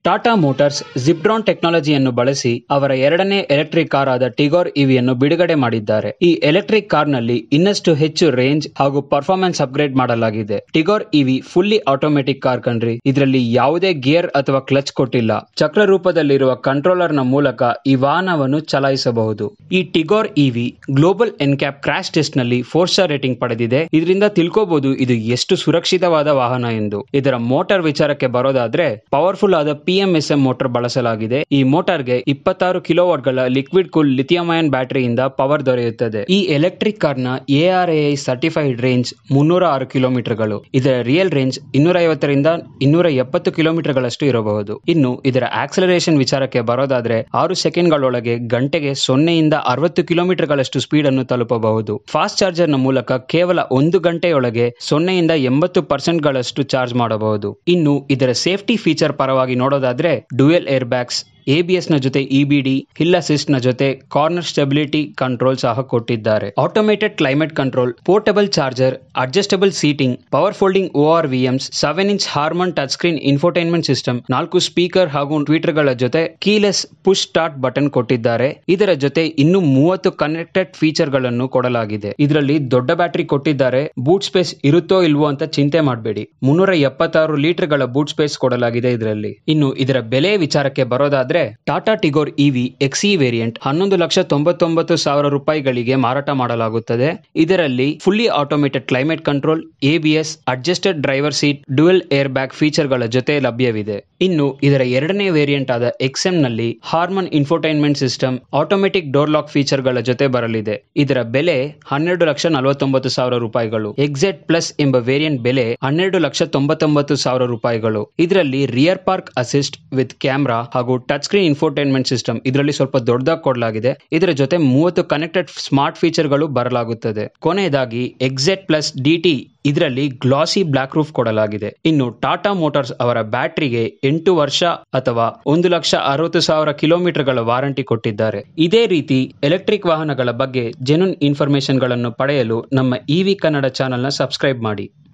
Tata motors ಜಿಪ್ಡ್ರಾನ್ ಟೆಕ್ನಾಲಜಿಯನ್ನು ಬಳಸಿ ಅವರ ಎರಡನೇ ಎಲೆಕ್ಟ್ರಿಕ್ ಕಾರ್ ಆದ ಟಿಗೋರ್ ಇವಿಯನ್ನು ಬಿಡುಗಡೆ ಮಾಡಿದ್ದಾರೆ ಈ ಎಲೆಕ್ಟ್ರಿಕ್ ಕಾರ್ನಲ್ಲಿ ಇನ್ನಷ್ಟು ಹೆಚ್ಚು ರೇಂಜ್ ಹಾಗೂ ಪರ್ಫಾರ್ಮೆನ್ಸ್ ಅಪ್ಗ್ರೇಡ್ ಮಾಡಲಾಗಿದೆ Tigor EV fully automatic car ಕಣ್ರಿ ಇದರಲ್ಲಿ ಯಾವುದೇ ಗೇರ್ ಅಥವಾ ಕ್ಲಚ್ ಕೊಟ್ಟಿಲ್ಲ ಚಕ್ರ ರೂಪದಲ್ಲಿರುವ ಕಂಟ್ರೋಲರ್ ನ ಮೂಲಕ ಈ ವಾಹನವನ್ನು ಚಲಾಯಿಸಬಹುದು ಈ Tigor EV global NCAP crash test ನಲ್ಲಿ ಫೋರ್ ಸ್ಟಾರ್ ರೇಟಿಂಗ್ ಪಡೆದಿದೆ ಇದರಿಂದ ತಿಳ್ಕೋಬಹುದು ಇದು ಎಷ್ಟು ಸುರಕ್ಷಿತವಾದ ವಾಹನ ಎಂದು ಇದರ ಮೋಟಾರ್ ವಿಚಾರಕ್ಕೆ ಬರೋದಾದ್ರೆ ಪವರ್ಫುಲ್ ಆದ ಪಿಎಂಎಸ್ಎಂ ಮೋಟಾರ್ ಬಳಸಲಾಗಿದೆ ಈ ಮೋಟಾರ್ಗೆ ಇಪ್ಪತ್ತಾರು ಕಿಲೋವಾಟ್ ಗಳ ಲಿಕ್ವಿಡ್ ಕೂಲ್ ಲಿಥಿಯಂ ಅಯನ್ ಬ್ಯಾಟರಿಯಿಂದ ಪವರ್ ದೊರೆಯುತ್ತದೆ ಈ ಎಲೆಕ್ಟ್ರಿಕ್ ಕಾರ್ ನ ಎಆರ್ಎಐ ಸರ್ಟಿಫೈಡ್ ರೇಂಜ್ ಮುನ್ನೂರ ಆರು ಕಿಲೋಮೀಟರ್ಗಳು ಇದರ ರಿಯಲ್ ರೇಂಜ್ ಇನ್ನೂರ ಐವತ್ತರಿಂದ ಇನ್ನೂರ ಎಪ್ಪತ್ತು ಕಿಲೋಮೀಟರ್ ಗಳಷ್ಟು ಇರಬಹುದು ಇನ್ನು ಇದರ ಆಕ್ಸಲರೇಷನ್ ವಿಚಾರಕ್ಕೆ ಬರೋದಾದ್ರೆ ಆರು ಸೆಕೆಂಡ್ ಗಳೊಳಗೆ ಗಂಟೆಗೆ ಸೊನ್ನೆಯಿಂದ ಅರವತ್ತು ಕಿಲೋಮೀಟರ್ ಗಳಷ್ಟು ಸ್ಪೀಡ್ ಅನ್ನು ತಲುಪಬಹುದು ಫಾಸ್ಟ್ ಚಾರ್ಜರ್ ನ ಮೂಲಕ ಕೇವಲ ಒಂದು ಗಂಟೆಯೊಳಗೆ ಸೊನ್ನೆಯಿಂದ ಎಂಬತ್ತು ಪರ್ಸೆಂಟ್ ಗಳಷ್ಟು ಚಾರ್ಜ್ ಮಾಡಬಹುದು ಇನ್ನು ಇದರ ಸೇಫ್ಟಿ ಫೀಚರ್ ಪರವಾಗಿ ನೋಡೋದಾದ್ರೆ ಡುಯಲ್ ಏರ್ ಬ್ಯಾಗ್ಸ್ ಎಬಿಎಸ್ ನ ಜೊತೆ ಇಬಿಡಿ ಹಿಲ್ ಅಸಿಸ್ಟ್ ನ ಜೊತೆ ಕಾರ್ನರ್ ಸ್ಟೆಬಿಲಿಟಿ ಕಂಟ್ರೋಲ್ ಸಹ ಕೊಟ್ಟಿದ್ದಾರೆ automated climate control portable charger adjustable seating power folding ORVMs seven inch Harman touch screen infotainment system ನಾಲ್ಕು ಸ್ಪೀಕರ್ ಹಾಗೂ ಟ್ವೀಟರ್ ಗಳ ಜೊತೆ ಕೀಲೆಸ್ ಪುಷ್ ಸ್ಟಾರ್ಟ್ ಬಟನ್ ಕೊಟ್ಟಿದ್ದಾರೆ ಇದರ ಜೊತೆ ಇನ್ನು ಮೂವತ್ತು ಕನೆಕ್ಟೆಡ್ ಫೀಚರ್ ಗಳನ್ನು ಕೊಡಲಾಗಿದೆ ಇದರಲ್ಲಿ ದೊಡ್ಡ ಬ್ಯಾಟರಿ ಕೊಟ್ಟಿದ್ದಾರೆ ಬೂಟ್ ಸ್ಪೇಸ್ ಇರುತ್ತೋ ಇಲ್ವೋ ಅಂತ ಚಿಂತೆ ಮಾಡಬೇಡಿ ಮುನ್ನೂರ ಎಪ್ಪತ್ತಾರು ಲೀಟರ್ ಗಳ ಬೂಟ್ ಸ್ಪೇಸ್ ಕೊಡಲಾಗಿದೆ ಇದರಲ್ಲಿ ಇನ್ನು ಇದರ ಬೆಲೆ ವಿಚಾರಕ್ಕೆ ಬರೋದಾದ್ರೆ Tata Tigor EV XE variant ಹನ್ನೊಂದು ಲಕ್ಷ ತೊಂಬತ್ತೊಂಬತ್ತು ಸಾವಿರ ರೂಪಾಯಿಗಳಿಗೆ ಮಾರಾಟ ಮಾಡಲಾಗುತ್ತದೆ ಇದರಲ್ಲಿ fully automated climate control ABS adjusted driver seat dual air bag feature ಗಳ ಜೊತೆ ಲಭ್ಯವಿದೆ ಇನ್ನು ಇದರ ಎರಡನೇ ವೇರಿಯಂಟ್ ಆದ ಎಕ್ಸ್ಎಂ ನಲ್ಲಿ Harman infotainment system automatic door lock feature ಗಳ ಜೊತೆ ಬರಲಿದೆ ಇದರ ಬೆಲೆ ಹನ್ನೆರಡು ಲಕ್ಷ ನಲವತ್ತೊಂಬತ್ತು ಸಾವಿರ ರೂಪಾಯಿಗಳು ಎಕ್ಸೆಟ್ ಪ್ಲಸ್ ಎಂಬ ವೇರಿಯಂಟ್ ಬೆಲೆ ಹನ್ನೆರಡು ಲಕ್ಷ ತೊಂಬತ್ತೊಂಬತ್ತು ಸಾವಿರ ರೂಪಾಯಿಗಳು ಇದರಲ್ಲಿ rear park assist with camera ಹಾಗೂ ಟಚ್ ಸ್ಕ್ರೀನ್ ಇನ್ಫೋಟೈನ್ಮೆಂಟ್ ಸಿಸ್ಟಮ್ ಇದರಲ್ಲಿ ಸ್ವಲ್ಪ ದೊಡ್ಡದಾಗಿ ಕೊಡಲಾಗಿದೆ ಇದರ ಜೊತೆ ಮೂವತ್ತು ಕನೆಕ್ಟೆಡ್ ಸ್ಮಾರ್ಟ್ ಫೀಚರ್ ಗಳು ಬರಲಾಗುತ್ತದೆ ಕೊನೆಯದಾಗಿ ಎಕ್ಸೆಟ್ ಪ್ಲಸ್ ಡಿಟಿ ಇದರಲ್ಲಿ ಗ್ಲಾಸಿ ಬ್ಲಾಕ್ ರೂಫ್ ಕೊಡಲಾಗಿದೆ ಇನ್ನು ಟಾಟಾ ಮೋಟಾರ್ಸ್ ಅವರ ಬ್ಯಾಟರಿಗೆ ಎಂಟು ವರ್ಷ ಅಥವಾ ಒಂದು ಲಕ್ಷ ಅರವತ್ತು ಸಾವಿರ ಕಿಲೋಮೀಟರ್ಗಳ ವಾರಂಟಿ ಕೊಟ್ಟಿದ್ದಾರೆ ಇದೇ ರೀತಿ ಎಲೆಕ್ಟ್ರಿಕ್ ವಾಹನಗಳ ಬಗ್ಗೆ ಜೆನ್ಯೂನ್ ಇನ್ಫಾರ್ಮೇಶನ್ ಗಳನ್ನು ಪಡೆಯಲು ನಮ್ಮ ಇವಿ ಕನ್ನಡ ಚಾನೆಲ್ನ ಸಬ್ಸ್ಕ್ರೈಬ್ ಮಾಡಿ